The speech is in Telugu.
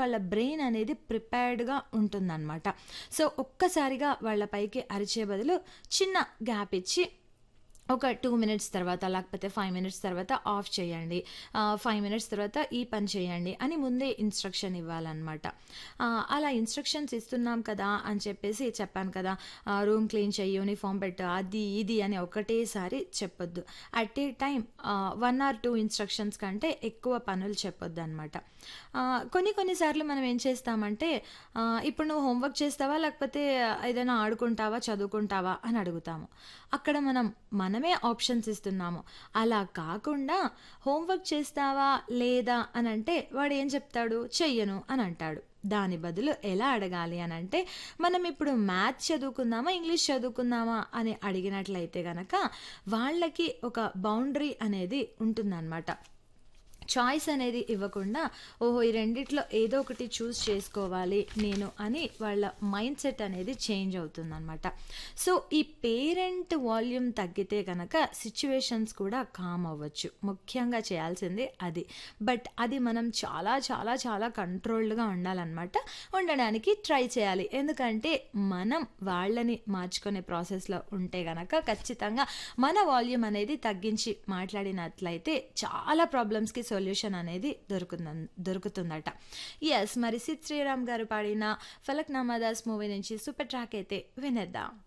వాళ్ళ బ్రెయిన్ అనేది ప్రిపేర్డ్‌గా ఉంటుందనమాట. సో, ఒక్కసారిగా వాళ్ళ పైకి అరిచే బదులు చిన్న గ్యాప్ ఇచ్చి ఒక 2 మినిట్స్ తర్వాత లేకపోతే 5 మినిట్స్ తర్వాత ఆఫ్ చేయండి. ఆహ్, 5 మినిట్స్ తర్వాత ఈ పని చేయండి అని ముందే ఇన్‌స్ట్రక్షన్ ఇవ్వాలనమాట. ఆహ్, అలా ఇన్‌స్ట్రక్షన్స్ ఇస్తున్నాం కదా అని చెప్పేసి చెప్పాను కదా! ఆహ్, రూమ్ క్లీన్ చెయ్యి, యూనిఫార్మ్ పెట్టు, అది ఇది అని ఒకటేసారి చెప్పొద్దు. అట్ ఏ టైమ్ ఆహ్, 1 ఆర్ 2 ఇన్‌స్ట్రక్షన్స్ కంటే ఎక్కువ పనులు చెప్పొద్దనమాట. ఆహ్, కొన్ని కొన్ని సార్లు మనం ఏం చేస్తామంటే ఆహ్, ఇప్పుడు నువ్వు హోంవర్క్ చేస్తావా? లేకపోతే ఏదైనా ఆడుకుంటావా? చదువుకుంటావా? అని అడుగుతాము. అక్కడ మనం మనమే ఆప్షన్స్ ఇస్తున్నాము. అలా కాకుండా హోంవర్క్ చేస్తావా? లేదా? అనంటే వాడేం చెప్తాడు? చెయ్యను అని అంటాడు. దాని బదులు ఎలా అడగాలి అనంటే మనం ఇప్పుడు మ్యాథ్స్ చదువుకుందామా? ఇంగ్లీష్ చదువుకుందామా? అని అడిగినట్లయితే గనక వాళ్ళకి ఒక బౌండరీ అనేది ఉంటుందనమాట. చాయిస్ అనేది ఇవ్వకుండా ఓహో! ఈ రెండిట్లో ఏదో ఒకటి చూజ్ చేసుకోవాలి నేను అని వాళ్ళ మైండ్ సెట్ అనేది చేంజ్ అవుతుందనమాట. సో, ఈ పేరెంట్ వాల్యూమ్ తగ్గితే గనక సిట్యుయేషన్స్ కూడా కామ్ అవ్వచ్చు. ముఖ్యంగా చేయాల్సింది అది. బట్ అది మనం చాలా చాలా చాలా కంట్రోల్డ్‌గా ఉండాలనమాట. ఉండడానికి ట్రై చేయాలి. ఎందుకంటే మనం వాళ్ళని మార్చుకునే ప్రాసెస్‌లో ఉంటే గనక ఖచ్చితంగా మన వాల్యూమ్ అనేది తగ్గించి మాట్లాడినట్లయితే చాలా ప్రాబ్లమ్స్‌కి సొల్యూషన్ అనేది దొరుకుందన్ దొరుకుతుందట. యెస్ మరి సిద్ శ్రీరామ్ గారు పాడిన 'ఫలక్నామా దాస్' మూవీ నుంచి సూపర్ ట్రాక్ అయితే వినేద్దాం.